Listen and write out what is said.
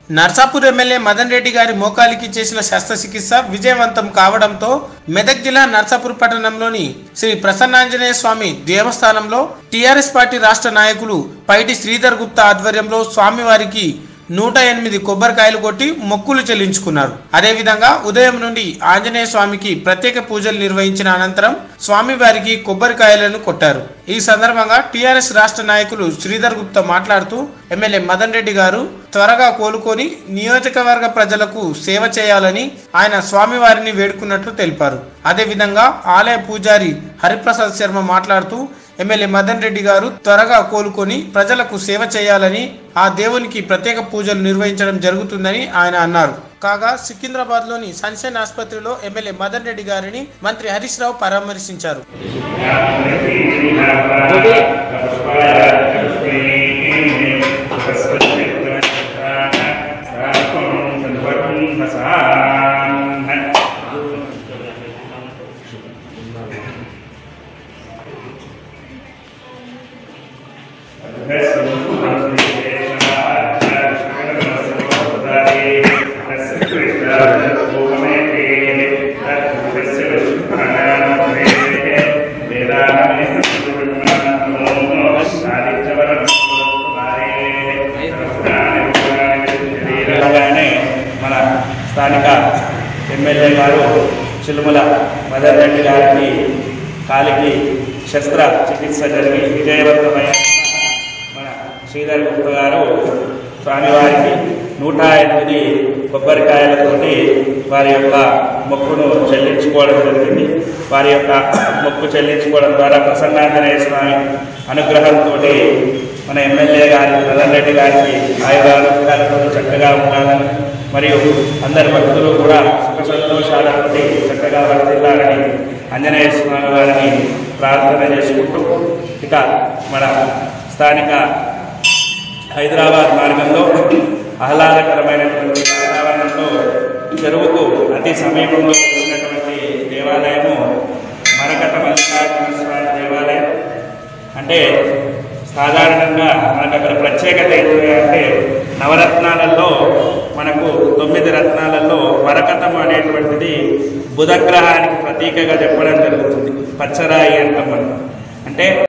Narsapur MLA Madan Reddy గారి మోకాలికి చేసిన శస్త్రచికిత్స విజయవంతం కావడంతో మెదక్ జిల్లా నర్సాపూర్ పట్టణంలోని శ్రీ ప్రసన్నాంజనేయ స్వామి దేవస్థానంలో టీఆర్ఎస్ పార్టీ రాష్ట్ర నాయకులు పైటి శ్రీధర్ గుప్తా ఆధ్వర్యంలో స్వామివారికి నూట ఎనిమిది కొబ్బరికాయలు కొట్టి మొక్కులు చెల్లించుకున్నారు అదేవిధంగా ఉదయం నుండి ఆంజనేయ స్వామికి ప్రత్యేక పూజలు నిర్వహించిన అనంతరం స్వామివారికి కొబ్బరికాయలను కొట్టారు ఈ సందర్భంగా టీఆర్ఎస్ రాష్ట్ర నాయకులు శ్రీధర్ గుప్తా మాట్లాడుతూ ఎమ్మెల్యే మదన్ రెడ్డి గారు త్వరగా కోలుకొని నియోజకవర్గ ప్రజలకు సేవ చేయాలని ఆయన స్వామివారిని వేడుకున్నట్లు తెలిపారు అదేవిధంగా ఆలయ పూజారి హరిప్రసాద్ శర్మ మాట్లాడుతూ ఎమ్మెల్యే మదన్ రెడ్డి గారు త్వరగా కోలుకొని ప్రజలకు సేవ చేయాలని ఆ దేవునికి ప్రత్యేక పూజలు నిర్వహించడం జరుగుతుందని ఆయన అన్నారు కాగా సికింద్రాబాద్ లోని సన్షైన్ ఆసుపత్రిలో ఎమ్మెల్యే మదన్ రెడ్డి గారిని మంత్రి హరీష్ రావు పరామర్శించారు తెలంగాణనే మన స్థానిక ఎమ్మెల్యే గారు చిలుముల మదర్ రెడ్డి గారికి కాలికి శస్త్ర చికిత్స జరిగి విజయవంతమైన మన శ్రీధర్ గుప్త గారు స్వామివారికి నూట ఎనిమిది కొబ్బరికాయలతోటి వారి యొక్క మొక్కును చెల్లించుకోవడం జరిగింది వారి యొక్క మొక్కు చెల్లించుకోవడం ద్వారా ప్రసన్నాంజనేయ స్వామి అనుగ్రహంతో మన ఎమ్మెల్యే గారి మదన్ రెడ్డి గారికి ఆయురారోగ్యాలతో చక్కగా ఉండాలని మరియు అందరి భక్తులు కూడా సుఖ సంతోషాలతో చక్కగా వర్తిల్లాలని ఆంజనేయ స్వామి వారిని ప్రార్థన చేసుకుంటూ ఇక మన స్థానిక హైదరాబాద్ మార్గంలో ఆహ్లాదకరమైనటువంటి వాతావరణంలో చెరువుకు అతి సమీపంలో ఉన్నటువంటి దేవాలయము మరకట మల్లికార్జున స్వామి దేవాలయం అంటే సాధారణంగా మనకు అక్కడ ప్రత్యేకత ఏంటి అంటే నవరత్నాలలో మనకు తొమ్మిది రత్నాలలో వరకతం అనేటువంటిది బుధగ్రహానికి ప్రతీకగా చెప్పడం జరుగుతుంది పచ్చరాయి అంటాం మనం అంటే